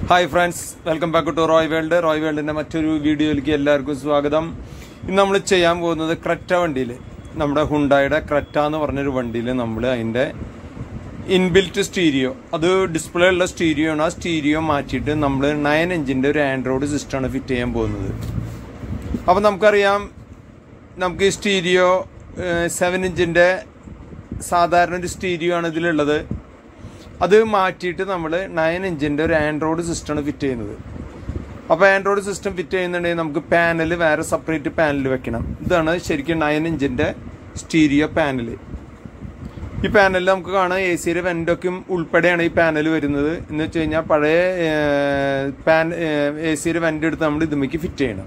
hi friends welcome back to Roy world Roy വേൾഡിന്റെ മറ്റൊരു വീഡിയോയിലേക്ക് എല്ലാവർക്കും സ്വാഗതം ഇന്ന് നമ്മൾ ചെയ്യാൻ പോകുന്നത് ക്രെറ്റ വണ്ടിയിൽ നമ്മുടെ ഹുണ്ടായുടെ ക്രെറ്റ എന്ന് പറഞ്ഞൊരു വണ്ടിയിൽ നമ്മൾ അതിന്റെ ഇൻബിൽറ്റ് സ്റ്റീരിയോ അത് ഡിസ്പ്ലേ ഉള്ള സ്റ്റീരിയോ ആണ് ആ സ്റ്റീരിയോ മാറ്റിയിട്ട് നമ്മൾ നയൻ ഇഞ്ചിന്റെ ഒരു ആൻഡ്രോയിഡ് സിസ്റ്റമാണ് ഫിറ്റ് ചെയ്യാൻ പോകുന്നത് അപ്പം നമുക്കറിയാം നമുക്ക് ഈ സ്റ്റീരിയോ സെവൻ ഇഞ്ചിന്റെ സാധാരണ ഒരു സ്റ്റീരിയോ ആണ് ഇതിലുള്ളത് അത് മാറ്റിയിട്ട് നമ്മൾ നയൻ ഇഞ്ചിന്റെ ഒരു ആൻഡ്രോയിഡ് സിസ്റ്റമാണ് ഫിറ്റ് ചെയ്യുന്നത് അപ്പോൾ ആൻഡ്രോയിഡ് സിസ്റ്റം ഫിറ്റ് ചെയ്യുന്നുണ്ടെങ്കിൽ നമുക്ക് പാനൽ വേറെ സെപ്പറേറ്റ് പാനൽ വെക്കണം ഇതാണ് ശരിക്കും നയൻ ഇഞ്ചിന്റെ സ്റ്റീരിയോ പാനൽ ഈ പാനലിൽ നമുക്ക് കാണാം എ സിയുടെ വെന്റൊക്കെ ഉൾപ്പെടെയാണ് ഈ പാനൽ വരുന്നത് എന്ന് വെച്ച് കഴിഞ്ഞാൽ പഴയ പാൻ എ സിയുടെ വെന്റ് എടുത്ത് നമ്മൾ ഇതുമേക്ക് ഫിറ്റ് ചെയ്യണം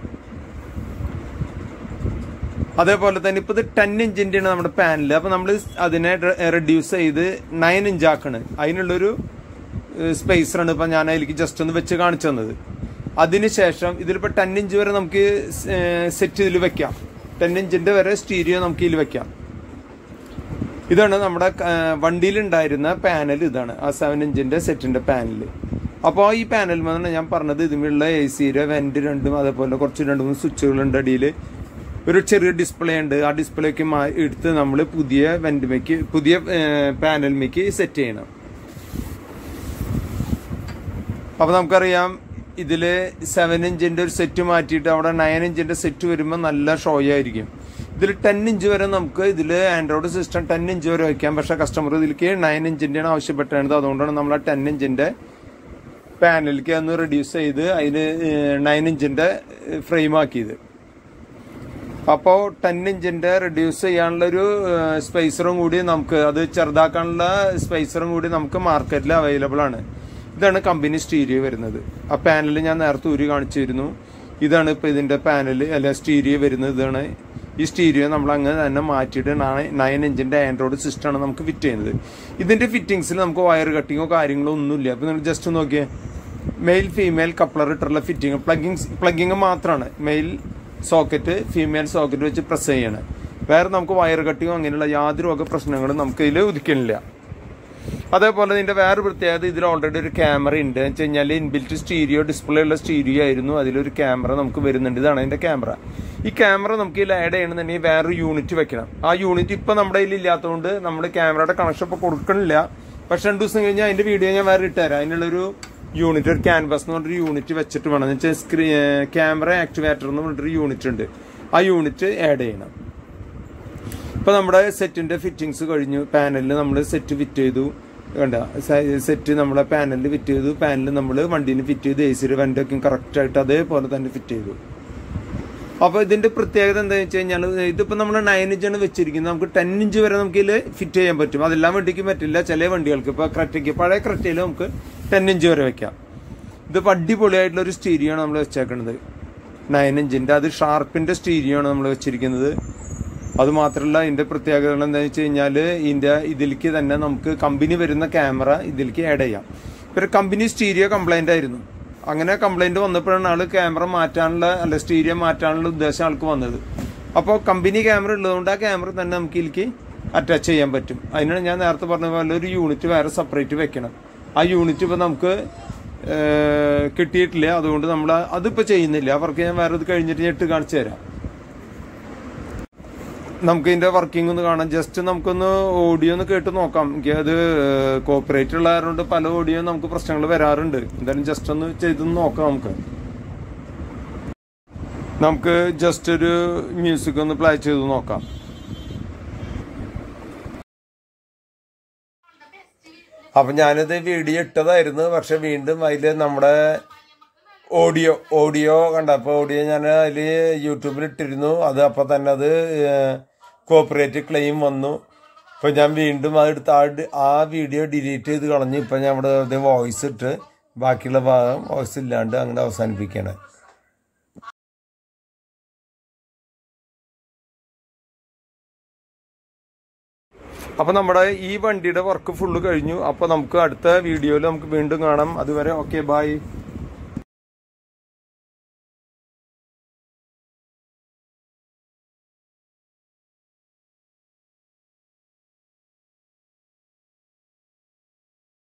അതേപോലെ തന്നെ ഇപ്പൊ ഇത് ടെൻ ഇഞ്ചിന്റെ ആണ് നമ്മുടെ പാനൽ അപ്പൊ നമ്മൾ അതിനെ റെഡ്യൂസ് ചെയ്ത് നയൻ ഇഞ്ച് ആക്കണ് അതിനുള്ളൊരു സ്പേസറാണ് ഇപ്പൊ ഞാൻ അതിലേക്ക് ജസ്റ്റ് ഒന്ന് വെച്ച് കാണിച്ചു തന്നത് അതിനുശേഷം ഇതിലിപ്പോ ടെൻ ഇഞ്ച് വരെ നമുക്ക് സെറ്റ് ഇതിൽ വെക്കാം ടെൻ ഇഞ്ചിന്റെ വരെ സ്റ്റീരിയോ നമുക്ക് ഇതിൽ വെക്കാം ഇതാണ് നമ്മുടെ വണ്ടിയിലുണ്ടായിരുന്ന പാനൽ ഇതാണ് ആ സെവൻ ഇഞ്ചിന്റെ സെറ്റിന്റെ പാനൽ അപ്പോൾ ഈ പാനൽ എന്നാണ് ഞാൻ പറഞ്ഞത് ഇതിലുള്ള എ സിയുടെ വെന്റ് രണ്ടും അതേപോലെ കുറച്ച് രണ്ട് മൂന്ന് സ്വിച്ചുകളുണ്ട് അടിയിൽ ഒരു ചെറിയ ഡിസ്പ്ലേ ഉണ്ട് ആ ഡിസ്പ്ലേക്ക് എടുത്ത് നമ്മൾ പുതിയ വെന്റുമേക്ക് പുതിയ പാനൽമേക്ക് സെറ്റ് ചെയ്യണം അപ്പൊ നമുക്കറിയാം ഇതില് സെവൻ ഇഞ്ചിന്റെ ഒരു സെറ്റ് മാറ്റിയിട്ട് അവിടെ നയൻ ഇഞ്ചിന്റെ സെറ്റ് വരുമ്പോൾ നല്ല ഷോ ആയിരിക്കും ഇതിൽ ടെൻ ഇഞ്ച് വരെ നമുക്ക് ഇതിൽ ആൻഡ്രോയിഡ് സിസ്റ്റം ടെൻ ഇഞ്ച് വരെ വയ്ക്കാം പക്ഷേ കസ്റ്റമർ ഇതിലേക്ക് നയൻ ഇഞ്ചിന്റെയാണ് ആവശ്യപ്പെട്ടത് അതുകൊണ്ടാണ് നമ്മൾ ആ ടെൻ ഇഞ്ചിന്റെ പാനലിലേക്ക് ഒന്ന് റെഡ്യൂസ് ചെയ്ത് അതിന് നയൻ ഇഞ്ചിന്റെ ഫ്രെയിം ആക്കിയത് അപ്പോൾ ടെൻ ഇഞ്ചിന്റെ റെഡ്യൂസ് ചെയ്യാനുള്ള ഒരു സ്പേസറും കൂടി നമുക്ക് അത് ചെറുതാക്കാനുള്ള സ്പേസറും കൂടി നമുക്ക് മാർക്കറ്റിൽ അവൈലബിൾ ആണ് ഇതാണ് കമ്പനി സ്റ്റീരിയോ വരുന്നത് ആ പാനൽ ഞാൻ നേരത്തെ ഊരി കാണിച്ചിരുന്നു ഇതാണ് ഇപ്പൊ ഇതിന്റെ പാനൽ അല്ല സ്റ്റീരിയോ വരുന്നത് ഇതാണ് ഈ സ്റ്റീരിയോ നമ്മൾ അങ്ങനെ തന്നെ മാറ്റിയിട്ട് നയൻ ഇഞ്ചിന്റെ ആൻഡ്രോയിഡ് സിസ്റ്റമാണ് നമുക്ക് ഫിറ്റ് ചെയ്യുന്നത് ഇതിന്റെ ഫിറ്റിംഗ്സിൽ നമുക്ക് വയർ കട്ടിങ്ങോ കാര്യങ്ങളോ ഒന്നുമില്ല അപ്പൊ നിങ്ങൾ ജസ്റ്റ് നോക്കിയേ മെയിൽ ഫീമെയിൽ കപ്ലർ ഇട്ടുള്ള ഫിറ്റിംഗ് പ്ലഗിങ് പ്ലഗിങ് മാത്രമാണ് മെയിൽ സോക്കറ്റ് ഫീമെയിൽ സോക്കറ്റ് വെച്ച് പ്രസ് ചെയ്യണം വേറെ നമുക്ക് വയർ കട്ടിങ്ങോ അങ്ങനെയുള്ള യാതൊരു വക പ്രശ്നങ്ങളും നമുക്ക് ഇതിൽ ഉദിക്കണില്ല അതേപോലെ ഇതിന്റെ വേറെ പ്രത്യേകത ഇതിൽ ഓൾറെഡി ഒരു ക്യാമറ ഉണ്ട് എന്ന് വെച്ച് കഴിഞ്ഞാൽ ഇൻബിൽറ്റ് സ്റ്റീരിയോ ഡിസ്പ്ലേ ഉള്ള സ്റ്റീരിയോ ആയിരുന്നു അതിലൊരു ക്യാമറ നമുക്ക് വരുന്നുണ്ട് ഇതാണ് അതിന്റെ ക്യാമറ ഈ ക്യാമറ നമുക്ക് ഇതിൽ ആഡ് ചെയ്യണമെന്നുണ്ടെങ്കിൽ വേറൊരു യൂണിറ്റ് വെക്കണം ആ യൂണിറ്റ് ഇപ്പൊ നമ്മുടെ കയ്യിൽ ഇല്ലാത്തതുകൊണ്ട് നമ്മൾ ക്യാമറയുടെ കണക്ഷൻ ഇപ്പൊ കൊടുക്കണില്ല പക്ഷെ രണ്ടു ദിവസം കഴിഞ്ഞാൽ അതിന്റെ വീഡിയോ ഞാൻ വേറെ ഇട്ടുതരാം അതിനുള്ളൊരു യൂണിറ്റ് ഒരു ക്യാൻവാസ് എന്ന് പറഞ്ഞൊരു യൂണിറ്റ് വെച്ചിട്ട് വേണം എന്ന് വെച്ചാൽ സ്ക്രീ ക്യാമറ ആക്ടിവേറ്റർ എന്ന് പറഞ്ഞിട്ടൊരു യൂണിറ്റ് ഉണ്ട് ആ യൂണിറ്റ് ആഡ് ചെയ്യണം ഇപ്പൊ നമ്മുടെ സെറ്റിന്റെ ഫിറ്റിങ്സ് കഴിഞ്ഞു പാനലിൽ നമ്മൾ സെറ്റ് ഫിറ്റ് ചെയ്തു കണ്ട സെറ്റ് നമ്മളെ പാനലിൽ ഫിറ്റ് ചെയ്തു പാനലിൽ നമ്മൾ വണ്ടിയിൽ ഫിറ്റ് ചെയ്തു എ സിയുടെ വെന്റൊക്കെ കറക്റ്റ് ആയിട്ട് അതേപോലെ തന്നെ ഫിറ്റ് ചെയ്തു അപ്പൊ ഇതിന്റെ പ്രത്യേകത എന്താണെന്ന് വെച്ച് കഴിഞ്ഞാൽ ഇതിപ്പോ നമ്മൾ നയൻ ഇഞ്ചാണ് വെച്ചിരിക്കുന്നത് നമുക്ക് ടെൻ ഇഞ്ച് വരെ നമുക്ക് ഇതിൽ ഫിറ്റ് ചെയ്യാൻ പറ്റും അതെല്ലാം വണ്ടിക്ക് പറ്റില്ല ചില വണ്ടികൾക്ക് ഇപ്പൊ ക്രറ്റയ്ക്ക് പഴയ ക്രറ്റയിൽ നമുക്ക് ടെൻ ഇഞ്ച് വരെ വെക്കാം ഇതിപ്പോ അടിപൊളിയായിട്ടുള്ള ഒരു സ്റ്റീരിയോ ആണ് നമ്മൾ വെച്ചേക്കുന്നത് നയൻ ഇഞ്ചിന്റെ അത് ഷാർപ്പിന്റെ സ്റ്റീരിയോ ആണ് നമ്മൾ വെച്ചിരിക്കുന്നത് അത് മാത്രമല്ല ഇതിന്റെ പ്രത്യേകതകൾ എന്താണെന്ന് വെച്ച് കഴിഞ്ഞാൽ ഇതിന്റെ ഇതിലേക്ക് തന്നെ നമുക്ക് കമ്പനി വരുന്ന ക്യാമറ ഇതിലേക്ക് ആഡ് ചെയ്യാം ഇപ്പൊ കമ്പനി സ്റ്റീരിയോ കംപ്ലൈന്റ് ആയിരുന്നു അങ്ങനെ കംപ്ലൈന്റ് വന്നപ്പോഴാണ് ആള് ക്യാമറ മാറ്റാനുള്ള അല്ല സ്റ്റീരിയോ മാറ്റാനുള്ള ഉദ്ദേശം ആൾക്ക് വന്നത് അപ്പോൾ കമ്പനി ക്യാമറ ഉള്ളതുകൊണ്ട് ആ ക്യാമറ തന്നെ നമുക്ക് ഇതിലേക്ക് അറ്റാച്ച് ചെയ്യാൻ പറ്റും അതിനാണ് ഞാൻ നേരത്തെ പറഞ്ഞ പോലെ ഒരു യൂണിറ്റ് വേറെ സെപ്പറേറ്റ് വെക്കണം ആ യൂണിറ്റ് ഇപ്പോൾ നമുക്ക് കിട്ടിയിട്ടില്ല അതുകൊണ്ട് നമ്മൾ അതിപ്പോൾ ചെയ്യുന്നില്ല അവർക്ക് ഞാൻ വേറെ ഇത് കഴിഞ്ഞിട്ട് ഞാൻ ഇട്ട് കാണിച്ചു തരാം നമുക്ക് ഇതിന്റെ വർക്കിംഗ് ഒന്ന് കാണാം ജസ്റ്റ് നമുക്കൊന്ന് ഓഡിയോ ഒന്ന് കേട്ട് നോക്കാം എനിക്ക് അത് കോപ്പറേറ്റ് ഉള്ള കാരണം പല ഓഡിയോ നമുക്ക് പ്രശ്നങ്ങൾ വരാറുണ്ട് എന്തായാലും ജസ്റ്റ് ഒന്ന് ചെയ്ത് നോക്കാം നമുക്ക് നമുക്ക് ജസ്റ്റ് ഒരു മ്യൂസിക് ഒന്ന് പ്ലേ ചെയ്ത് നോക്കാം അപ്പൊ ഞാനിത് വീഡിയോ ഇട്ടതായിരുന്നു പക്ഷെ വീണ്ടും അതില് നമ്മുടെ ഓഡിയോ ഓഡിയോ കണ്ടപ്പോ ഓഡിയോ ഞാൻ അതിൽ യൂട്യൂബിൽ ഇട്ടിരുന്നു അത് അപ്പൊ തന്നെ അത് കോപ്പറേറ്റ് ക്ലെയിം വന്നു ഇപ്പൊ ഞാൻ വീണ്ടും അത് എടുത്ത് ആ വീഡിയോ ഡിലീറ്റ് ചെയ്ത് കളഞ്ഞു ഇപ്പൊ ഞാൻ ഇവിടെ വോയിസ് ഇട്ട് ബാക്കിയുള്ള ഭാഗം വോയിസ് ഇല്ലാണ്ട് അങ്ങനെ അവസാനിപ്പിക്കുകയാണ് അപ്പൊ നമ്മുടെ ഈ വണ്ടിയുടെ വർക്ക് ഫുള്ള് കഴിഞ്ഞു അപ്പൊ നമുക്ക് അടുത്ത വീഡിയോയിൽ നമുക്ക് വീണ്ടും കാണാം അതുവരെ ഓക്കെ ബൈ